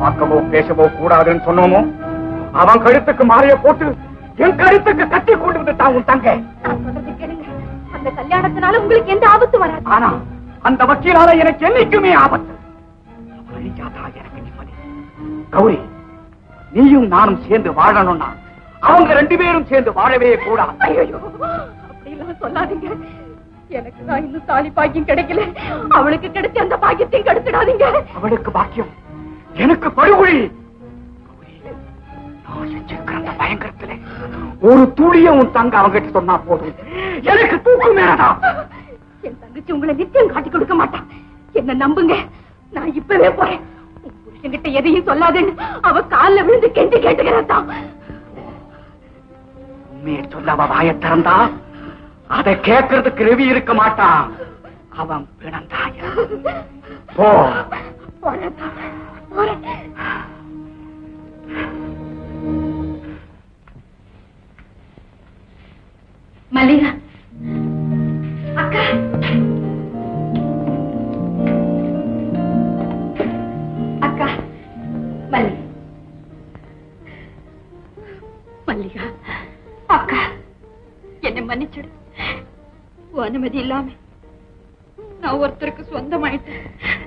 பார்க்கவோ பேசவோ கூடாதுன்னு சொன்னோமோ அவன் கழுத்துக்கு மாலைய போட்டு என் கழுத்துக்கு கட்டி கொண்டு வந்துட்டான் உன் தங்கை நான் சொல்றது கேளுங்க அந்த கல்யாணத்தினால உங்களுக்கு எந்த ஆபத்தும் வராது ஆனா அந்த வக்கீலால எனக்கு என்னைக்குமே ஆபத்து அவன் அழிஞ்சாதான் எனக்கு நிம்மதி கௌரி நீயும் நானும் சேர்ந்து வாழணும்னா அவங்க ரெண்டு பேரும் சேர்ந்து வாழவே கூடாது ஐயோ அப்படிலாம் சொல்லாதீங்க எனக்கு தான் இன்னும் தாலி பாக்கியம் கிடைக்கல அவளுக்கு கிடைச்ச அந்த பாக்கியத்தையும் கெடுத்துடாதீங்க அவளுக்கு பாக்கியம் எனக்கு படுகொழி கௌரி, நான் செஞ்சிருக்கிற அந்த பயங்கரத்துல ஒரு துளிய உன் தங்க அவங்கிட்ட சொன்னா போதும் எனக்கு தூக்கு மேலதான் என் தங்கச்சி உங்களை நிச்சயம் காட்டி கொடுக்க மாட்டான் என்ன நம்புங்க நான் இப்பவே போறேன் உன் புருஷன்கிட்ட எதையும் சொல்லாதேன்னு அவ கால்ல விழுந்து கெஞ்சி கேட்டுக்கிறதான் உண்மையை சொல்ல அவ வாய திறந்தா அதை கேட்கறதுக்கு ரெவி இருக்க மாட்டான் அவன் பிணந்தாய போ போறேன் போறேன் மல்லிகா அக்கா அக்கா மல்லிகா மல்லிகா அக்கா என்னை மன்னிச்சிடு உன் அனுமதி இல்லாம நான் ஒருத்தருக்கு சொந்தமாயிட்டேன்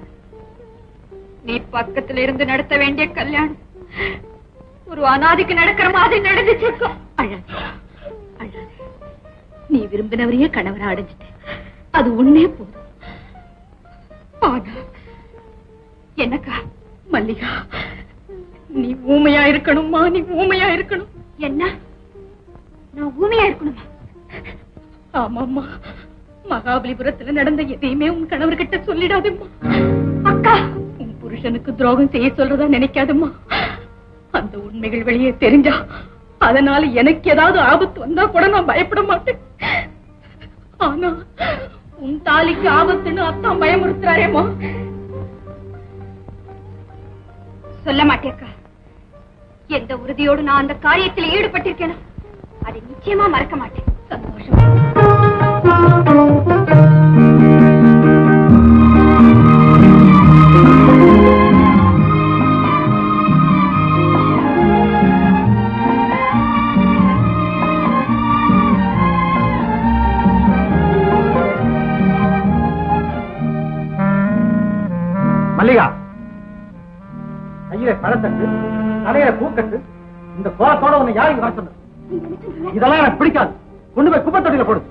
நீ பக்கத்துல இருந்து நடத்த வேண்டிய கல்யாணம் ஒரு அனாதிக்கு நடக்கிற மாதிரி நடந்துச்சு அழாது அழாது நீ விரும்பினவரையே கணவரை அடைஞ்சிட்டேன் அது உன்னே போதும் ஆனா என்னக்கா மல்லிகா நீ ஊமையா இருக்கணுமா நீ ஊமையா இருக்கணும் என்ன நான் ஊமையா இருக்கணுமா ஆமாம்மா மகாபலிபுரத்துல நடந்த எதையுமே உன் கணவர்கிட்ட சொல்லிடாதம்மா அக்கா உன் புருஷனுக்கு துரோகம் செய்ய சொல்றதா நினைக்காதம்மா அந்த உண்மைகள் வெளியே தெரிஞ்சா அதனால எனக்கு ஏதாவது ஆபத்து வந்தா கூட நான் பயப்பட மாட்டேன் ஆனா உன் தாலிக்கு ஆபத்துன்னு அத்தான் பயமுறுத்துறாரேம்மா சொல்ல மாட்டேக்கா எந்த உறுதியோடு நான் அந்த காரியத்தில் ஈடுபட்டிருக்கேனோ அதை நிச்சயமா மறக்க மாட்டேன் சந்தோஷம் மல்லிகா கையில பழத்தட்டு தலையில பூக்கட்டு இந்த கோலத்தோட உன்னை யார் இங்க வர சொன்னது இதெல்லாம் எனக்கு பிடிக்காது கொண்டு போய் குப்பை தொட்டியில போடு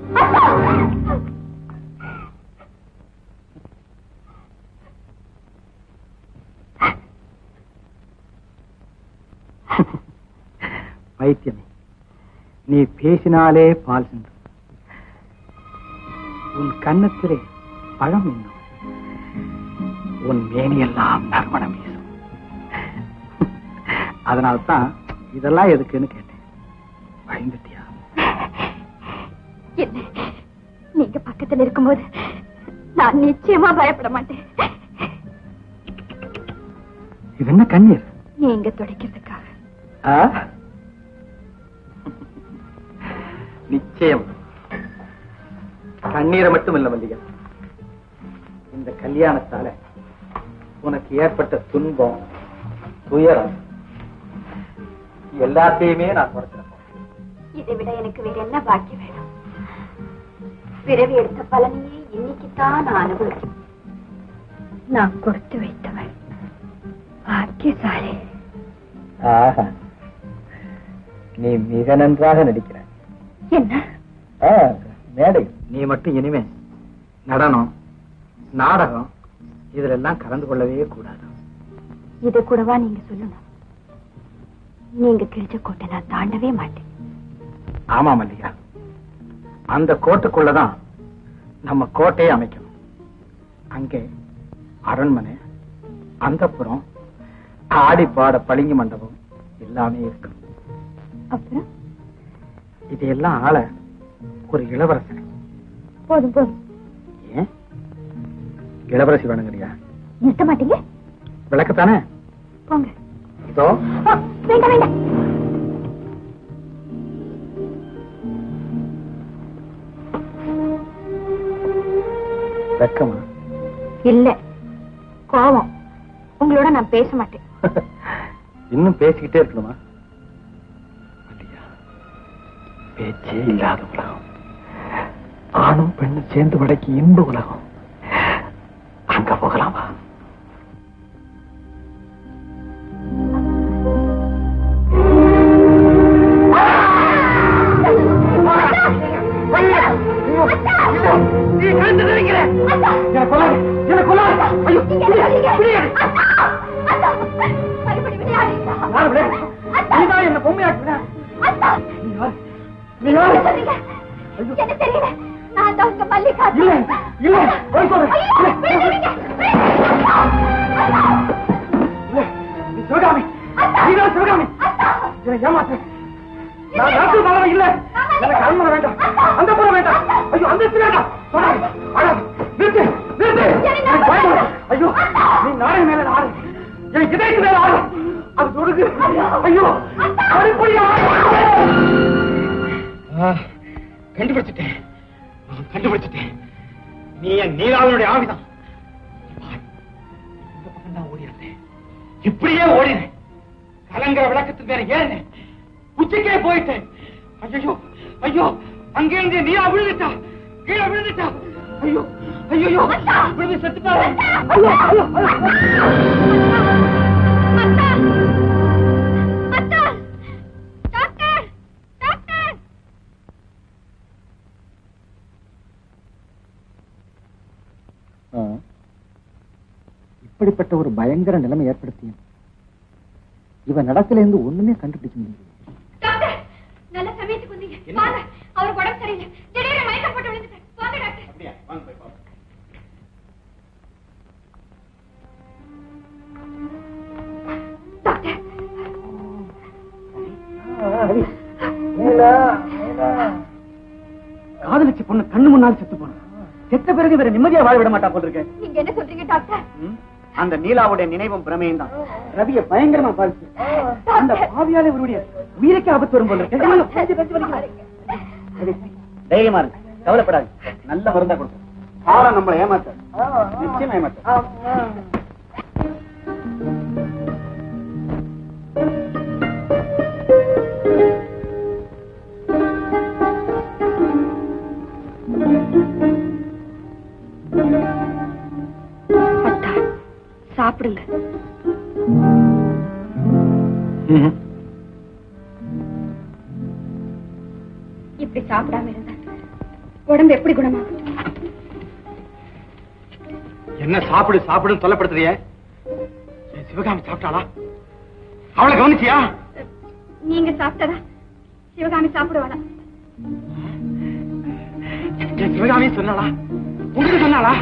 வைத்தியமே நீ பேசினாலே பால் சிந்தும் உன் கன்னத்திலே பழம் இன்னும் உன் மேனியெல்லாம் நறுமணம் வீசும் அதனால்தான் இதெல்லாம் எதுக்குன்னு கேட்டேன் பயந்துட்டியா என்ன நீங்க பக்கத்துல இருக்கும்போது நான் நிச்சயமா பயப்பட மாட்டேன் இது என்ன கண்ணீர் நீங்க துடைக்கிறதுக்காக ஆ? நிச்சயம் கண்ணீரை மட்டும் இல்ல மல்லிகா இந்த கல்யாணத்தால உனக்கு ஏற்பட்ட துன்பம் துயரம் எல்லாத்தையுமே நான் குறைச்சிருக்கேன் இதை விட எனக்கு வேற என்ன பாக்கி வேணும் பிறவி எடுத்த பலனையே இன்னைக்குத்தான் நான் அனுபவிக்கிறேன் நான் கொடுத்து வைத்தவள் பாக்கியசாலி ஆஹா நீ மிக நன்றாக நடிக்கிறாய் என்ன ஆ, மேடை நீ மட்டும் இனிமே நடனம் நாடகம் இதுல எல்லாம் கலந்து கொள்ளவே கூடாது இதை கூடவா நீங்க சொல்லணும் நீங்க கிழிச்ச கோட்டை நான் தாண்டவே மாட்டேன் ஆமா மல்லிகா அந்த கோட்டுக்குள்ளதான் நம்ம கோட்டையை அமைக்கணும் அங்கே அரண்மனை அந்தப்புறம் ஆடி பாட பளிங்கு மண்டபம் எல்லாமே இருக்கு அப்புறம் இதையெல்லாம் ஆள ஒரு இளவரசன் போதும் போதும் ஏன் இளவரசி வேணுங்கிறியா நிறுத்த மாட்டீங்க விளக்கத்தானே போங்க இதோ ஆ, வேண்டாம் வேண்டாம் வெக்கமா இல்ல கோபம் உங்களோட நான் பேச மாட்டேன் இன்னும் பேசிக்கிட்டே இருக்கணுமா இல்லையா பேச்சே இல்லாத உலகம் ஆணும் பெண்ணும் சேர்ந்து வடக்கி இன்ப உலகம் அங்க போகலாமா நீ கழுத்து நினைக்கிற என்ன கொல்லாத என்ன கொல்லாத ஐயோ யாரு விடு? நீதான் என்ன பொம்மையாக்குன நீ யாரு? நீ யாரு? இல்ல இல்ல போய் சொல்றேன் இல்ல, இல்ல, நீ சிவகாமி நீதான் சிவகாமி என்னை ஏமாத்து நான் நாட்டு தலைவன் இல்ல எனக்கு அரண்மனை வேண்டாம் அந்த புறம் வேண்டாம் ஐயோ அந்த வேண்டாம் சொல்லாது அழாது நிறுத்து நிறுத்து எனக்கு பயமா இருக்கு. ஐயோ நீ நாடக மேல ஆடு என் இதயத்து மேல ஆடு அது தொடுக்கு ஐயோ படிப்படியா கண்டுபிடிச்சிட்டேன் கண்டுபிடிச்சிட்டேன் நீ என் நீலாவனுடைய ஆவிதான் இந்த பக்கம் தான் ஓடி இருந்தேன் இப்படியே ஓடினேன் கலங்கர விளக்கத்துக்கு மேல ஏறினேன் உச்சிக்கே போயிட்டேன் ஐயோ ஐயோ அங்கிருந்து நீரா விழுந்துட்டா கீழே விழுந்துட்டா ஐயோ ஐயோ விழுந்து செத்துட்டாரு ஐயோ ஐயோ ஐயோ இப்படிப்பட்ட ஒரு பயங்கர நிலைமை ஏற்படுத்திய இவன் நடக்கல இருந்து ஒண்ணுமே கண்டுபிடிக்க முடியல டாக்டர் நல்ல சமயத்துக்கு வந்தீங்க வாங்க அவருக்கு உடம்பு சரியில்லை திடீர்னு மயக்கம் போட்டு விழுந்துட்டார் வாங்க டாக்டர் டாக்டர் காதலிச்சு பொண்ணு கண்ணு முன்னால் செத்து போன செத்த பிறகு வேற நிம்மதியா வாழ விட மாட்டா போல இருக்கு நீங்க என்ன சொல்றீங்க டாக்டர் ம்? அந்த நீலாவுடைய நினைவும் பிரமையும் தான் ரவிய பயங்கரமா பாதிச்சு அந்த பாவியால இவருடைய உயிருக்கு ஆபத்து வரும் போல இருக்கு ரவி, தைரியமா இருக்கு கவலைப்படாது நல்ல மருந்தா கொடுக்கும் காலம் நம்மளை ஏமாத்த நிச்சயம் ஏமாத்த அத்தா சாப்பிடுங்க இப்படி சாப்பிடாம இருந்தா உடம்பு எப்படி குணமாகும் என்ன சாப்பிடு சாப்பிடுன்னு தொல்லப்படுத்துறிய சிவகாமி சாப்பிட்டாளா அவளை கவனிச்சியா நீங்க சாப்பிட்டதா சிவகாமி சாப்பிடுவாளா என் சிவகாமி சொன்னாளா உங்களுக்கு சொன்னாளா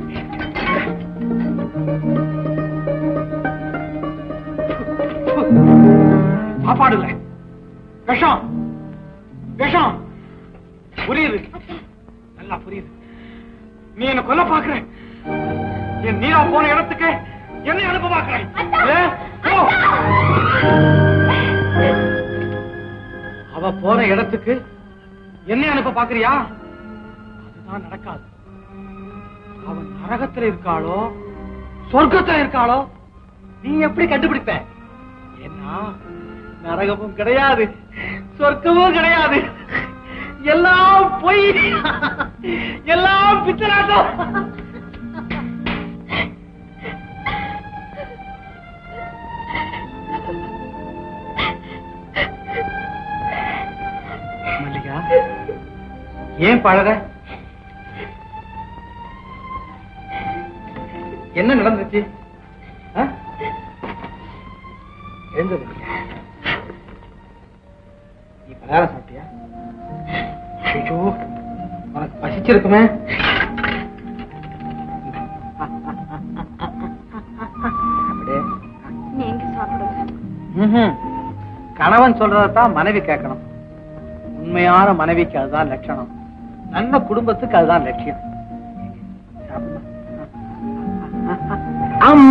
சாப்பாடு இல்ல விஷம் விஷம் புரியுது நல்லா புரியுது நீ என்ன கொல்ல பாக்குற என் நீரா போன இடத்துக்கு என்னை அனுப்ப பாக்குறேன் ஏ, போ. அவ போன இடத்துக்கு என்னை அனுப்ப பாக்குறியா அதுதான் நடக்காது அவன் நரகத்துல இருக்காளோ சொர்க்கத்துல இருக்காளோ நீ எப்படி கண்டுபிடிப்ப ஏன்னா நரகமும் கிடையாது சொர்க்கமும் கிடையாது எல்லாம் பொய் எல்லாம் பித்தலாட்டம் மல்லிகா ஏன் பழற என்ன நடந்துச்சு ஆ? எழுந்தது இல்லையா? நீ பலகாரம் சாப்பிட்டியா ஐயோ உனக்கு பசிச்சிருக்குமே அப்படியே நீங்க சாப்பிடுங்க ம்ஹும். கணவன் சொல்றதான் மனைவி கேட்கணும் உண்மையான மனைவிக்கு அதுதான் லட்சணம் நல்ல குடும்பத்துக்கு அதுதான் லட்சியம் சாப்பிடுமா? அம்.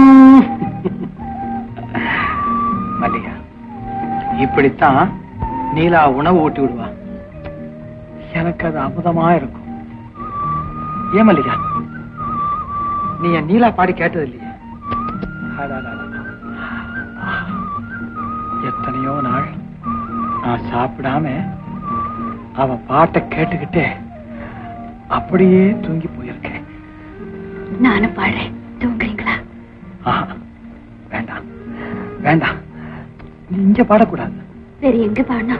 மல்லிகா இப்படித்தான் நீலா உணவு ஊட்டி விடுவா எனக்கு அது அமுதமா இருக்கும் ஏன் மல்லிகா நீ என் நீலா பாடி கேட்டது இல்லையே அடாடாடா. எத்தனையோ நாள் நான் சாப்பிடாம அவ பாட்டை கேட்டுக்கிட்டே அப்படியே தூங்கி போயிருக்கேன் நானும் பாடுறேன் தூங்குறீங்களா ஆஹா, வேண்டாம் வேண்டாம் நீ இங்க பாடக்கூடாது வேற எங்க பாடணும்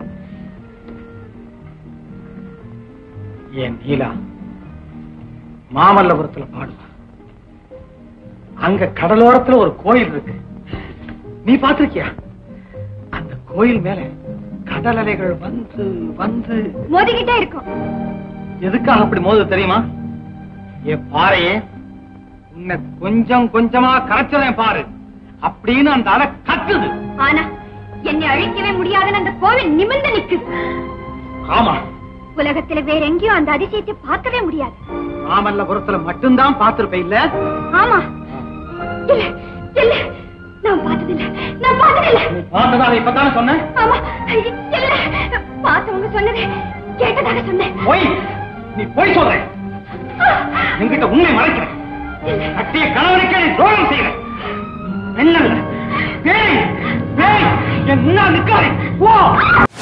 என் நீலா மாமல்லபுரத்துல பாடுவா அங்க கடலோரத்துல ஒரு கோயில் இருக்கு நீ பாத்திருக்கியா அந்த கோயில் மேல கடல் அலைகள் வந்து வந்து மோதிக்கிட்டே இருக்கும் எதுக்காக அப்படி மோது தெரியுமா என் பாறையே உன்னை கொஞ்சம் கொஞ்சமா கரைச்சதேன் பாரு அப்படின்னு அந்த அலை கத்துது ஆனா என்னை அழிக்கவே முடியாதுன்னு அந்த கோவில் நிமிர்ந்து நிக்குது ஆமா உலகத்துல வேற எங்கேயும் அந்த அதிசயத்தை பார்க்கவே முடியாது மாமல்லபுரத்துல மட்டும்தான் பார்த்திருப்ப இல்ல ஆமா இல்ல இல்ல நான் பார்த்ததில்ல நான் பார்த்ததில்ல நீ பார்த்ததாக இப்பதானே சொன்ன ஆமா இல்ல பார்த்தவங்க சொன்னது கேட்டதாக சொன்னேன் பொய் நீ பொய் சொல்ற என்கிட்ட உண்மை மறைக்கிற கட்டிய கணவனுக்கே நீ துரோகம் செய்யற என்னல்ல பேய் பேய் என் முன்னால் நிக்காதே போ